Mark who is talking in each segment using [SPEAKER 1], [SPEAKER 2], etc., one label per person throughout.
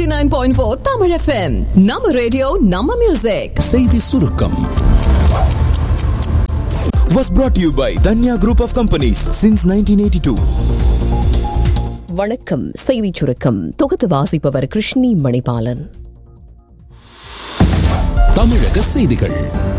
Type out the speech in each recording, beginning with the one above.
[SPEAKER 1] 89.4 Tamil FM நம்ம radio நம்ம music
[SPEAKER 2] செய்தி சுருக்கம்
[SPEAKER 3] was brought to you by Danya Group of Companies since 1982.
[SPEAKER 4] வணக்கம் செய்திச் சுருக்கம் தொகுத்து வாசிப்பவர் கிருஷ்ணி மணிபாலன்
[SPEAKER 2] தமிழக செய்திகள்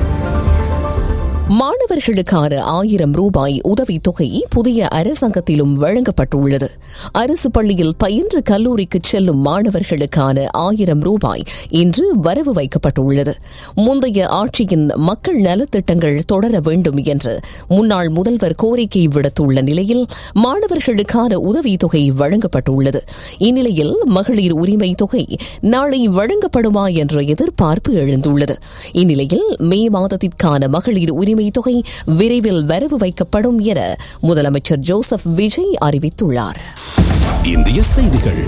[SPEAKER 4] மாணவர்களுக்கான ஆயிரம் ரூபாய் உதவித் தொகை புதிய அரசாங்கத்திலும் வழங்கப்பட்டுள்ளது அரசு பள்ளியில் பயின்று கல்லூரிக்கு செல்லும் மாணவர்களுக்கான ஆயிரம் ரூபாய் இன்று வரவு வைக்கப்பட்டுள்ளது முந்தைய ஆட்சியின் மக்கள் நலத்திட்டங்கள் தொடர வேண்டும் என்று முன்னாள் முதல்வர் கோரிக்கை விடுத்துள்ள நிலையில் மாணவர்களுக்கான உதவித் தொகை வழங்கப்பட்டுள்ளது இந்நிலையில் மகளிர் உரிமை தொகை நாளை வழங்கப்படுமா என்ற எதிர்பார்ப்பு எழுந்துள்ளது இந்நிலையில் மே மாதத்திற்கான மகளிர் உரிமை தொகை விரைவில் வரவு வைக்கப்படும் என முதலமைச்சர் ஜோசப் விஜய் அறிவித்துள்ளார்
[SPEAKER 2] இந்திய செய்திகள்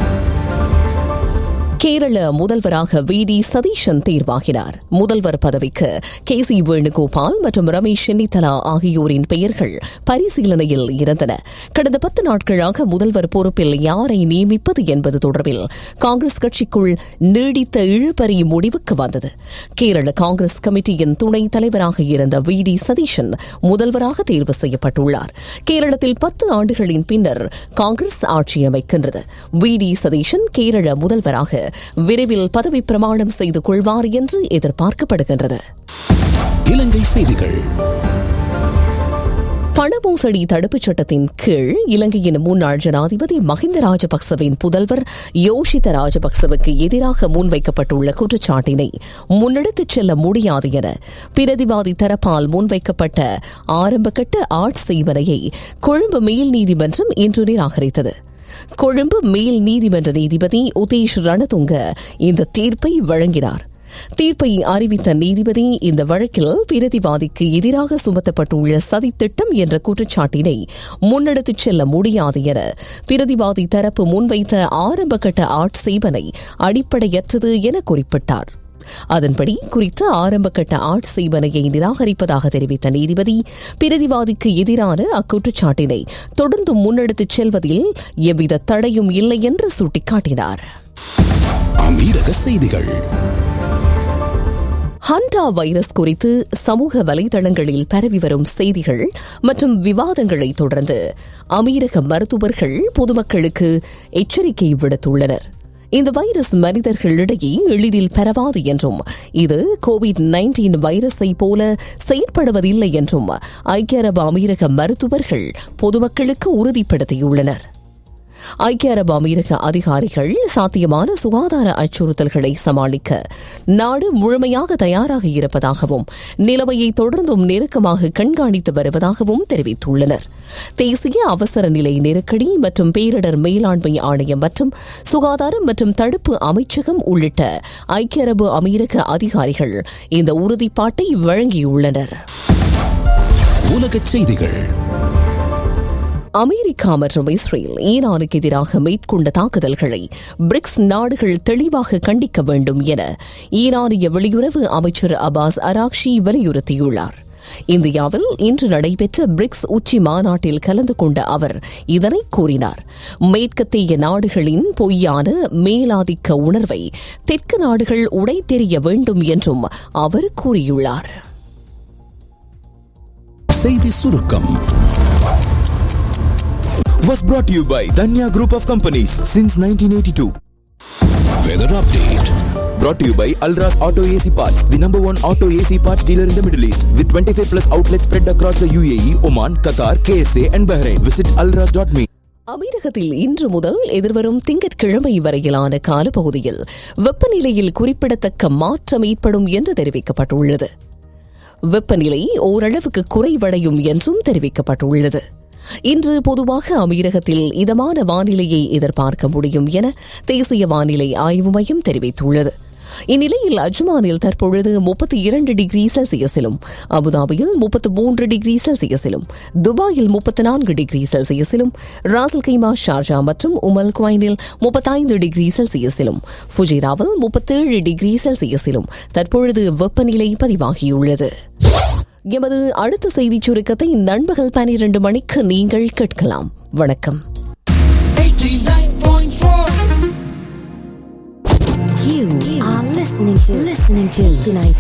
[SPEAKER 4] கேரள முதல்வராக வி டி சதீஷன் தேர்வாகினார் முதல்வர் பதவிக்கு கே சி வேணுகோபால் மற்றும் ரமேஷ் சென்னித்தலா ஆகியோரின் பெயர்கள் பரிசீலனையில் இருந்தன கடந்த பத்து நாட்களாக முதல்வர் பொறுப்பில் யாரை நியமிப்பது என்பது தொடர்பில் காங்கிரஸ் கட்சிக்குள் நீடித்த இழுபறி முடிவுக்கு வந்தது கேரள காங்கிரஸ் கமிட்டியின் துணைத் தலைவராக இருந்த வி டி சதீஷன் முதல்வராக தேர்வு செய்யப்பட்டுள்ளார் கேரளத்தில் பத்து ஆண்டுகளின் பின்னர் காங்கிரஸ் ஆட்சி அமைக்கின்றது வி டி சதீஷன் கேரள முதல்வராக விரைவில் பதவி பிரமாணம் செய்து கொள்வார் என்று எதிர்பார்க்கப்படுகின்றது
[SPEAKER 2] இலங்கை செய்திகள்
[SPEAKER 4] பணமோசடி தடுப்புச் சட்டத்தின் கீழ் இலங்கையின் முன்னாள் ஜனாதிபதி மஹிந்த ராஜபக்சவின் புதல்வர் யோஷித ராஜபக்சவுக்கு எதிராக முன்வைக்கப்பட்டுள்ள குற்றச்சாட்டினை முன்னெடுத்துச் செல்ல முடியாது என பிரதிவாதி தரப்பால் முன்வைக்கப்பட்ட ஆரம்பகட்ட ஆட்சேபனையை கொழும்பு மேல் நீதிமன்றம் இன்று நிராகரித்தது கொழும்பு மேல் நீதிமன்ற நீதிபதி உதேஷ் ரணதுங்க இந்த தீர்ப்பை வழங்கினார் தீர்ப்பை அறிவித்த நீதிபதி இந்த வழக்கில் பிரதிவாதிக்கு எதிராக சுமத்தப்பட்டுள்ள சதித்திட்டம் என்ற குற்றச்சாட்டினை முன்னெடுத்துச் செல்ல முடியாது என பிரதிவாதி தரப்பு முன்வைத்த ஆரம்பகட்ட ஆட்சேபனை அடிப்படையற்றது என குறிப்பிட்டார் அதன்படி குறித்த ஆரம்பகட்ட ஆட்சேபனையை நிராகரிப்பதாக தெரிவித்த நீதிபதி பிரதிவாதிக்கு எதிரான அக்குற்றச்சாட்டினை தொடர்ந்து முன்னெடுத்துச் செல்வதில் எவ்வித தடையும் இல்லை என்று சுட்டிக்காட்டினார்
[SPEAKER 2] அமீரக செய்திகள்
[SPEAKER 4] ஹண்டா வைரஸ் குறித்து சமூக வலைதளங்களில் பரவி வரும் செய்திகள் மற்றும் விவாதங்களை தொடர்ந்து அமீரக மருத்துவர்கள் பொதுமக்களுக்கு எச்சரிக்கை விடுத்துள்ளனர் இந்த வைரஸ் மனிதர்களிடையே எளிதில் பரவாது என்றும் இது கோவிட் நைன்டீன் வைரஸை போல செயற்படுவதில்லை என்றும் ஐக்கிய அரபு அமீரக மருத்துவர்கள் பொதுமக்களுக்கு உறுதிப்படுத்தியுள்ளனர் ஐக்கிய அரபு அமீரக அதிகாரிகள் சாத்தியமான சுகாதார அச்சுறுத்தல்களை சமாளிக்க நாடு முழுமையாக தயாராக இருப்பதாகவும் நிலைமையை தொடர்ந்தும் நெருக்கமாக கண்காணித்து வருவதாகவும் தெரிவித்துள்ளனர் தேசிய அவசர நிலை நெருக்கடி மற்றும் பேரிடர் மேலாண்மை ஆணையம் மற்றும் சுகாதாரம் மற்றும் தடுப்பு அமைச்சகம் உள்ளிட்ட ஐக்கிய அரபு அமீரக அதிகாரிகள் இந்த உறுதிப்பாட்டை வழங்கியுள்ளனர்
[SPEAKER 2] உலகச் செய்திகள்
[SPEAKER 4] அமெரிக்கா மற்றும் இஸ்ரேல் ஈரானுக்கு எதிராக மேற்கொண்ட தாக்குதல்களை பிரிக்ஸ் நாடுகள் தெளிவாக கண்டிக்க வேண்டும் என ஈரானிய வெளியுறவு அமைச்சர் அபாஸ் அராக்ஷி வலியுறுத்தியுள்ளார் இந்தியாவில் இன்று நடைபெற்ற பிரிக்ஸ் உச்சி மாநாட்டில் கலந்து கொண்ட அவர் இதனை கூறினார் மேற்கத்திய நாடுகளின் பொய்யான மேலாதிக்க உணர்வை தெற்கு நாடுகள் உடைத்தெறிய வேண்டும் என்றும் அவர் கூறியுள்ளார்
[SPEAKER 2] செய்தி சுருக்கம்
[SPEAKER 3] Was brought to you by Danya Group of Companies since 1982.
[SPEAKER 2] Weather update
[SPEAKER 3] Brought to you by Alras Auto AC Parts, the number one auto AC parts dealer in the Middle East, with 25 plus outlets spread across the UAE, Oman, Qatar, KSA, and Bahrain. Visit alras.me.
[SPEAKER 4] அமீரகத்தில் இன்று முதல் எதிர்வரும் திங்கட்கிழமை வரையிலான காலப்பகுதியில் வெப்பநிலையில் குறிப்பிடத்தக்க மாற்றம் ஏற்படும் என்று தெரிவிக்கப்பட்டுள்ளது வெப்பநிலை ஓரளவுக்கு குறைவடையும் என்றும் தெரிவிக்கப்பட்டுள்ளது இன்று பொதுவாக அமீரகத்தில் இதமான வானிலையை எதிர்பார்க்க முடியும் என தேசிய வானிலை ஆய்வு மையம் தெரிவித்துள்ளது இந்நிலையில் அஜ்மானில் தற்பொழுது முப்பத்தி இரண்டு டிகிரி செல்சியஸிலும் அபுதாபியில் முப்பத்து மூன்று டிகிரி செல்சியஸிலும் துபாயில் முப்பத்தி நான்கு டிகிரி செல்சியஸிலும் ராசல் கைமா ஷார்ஜா மற்றும் உமல் குவைனில் முப்பத்தைந்து டிகிரி செல்சியஸிலும் ஃபுஜிராவில் முப்பத்தேழு டிகிரி செல்சியஸிலும் தற்பொழுது வெப்பநிலை பதிவாகியுள்ளது எமது அடுத்த செய்திச் சுருக்கத்தை நண்பகல் பனிரெண்டு மணிக்கு நீங்கள் கேட்கலாம் வணக்கம்
[SPEAKER 5] You are listening to listening to 89.4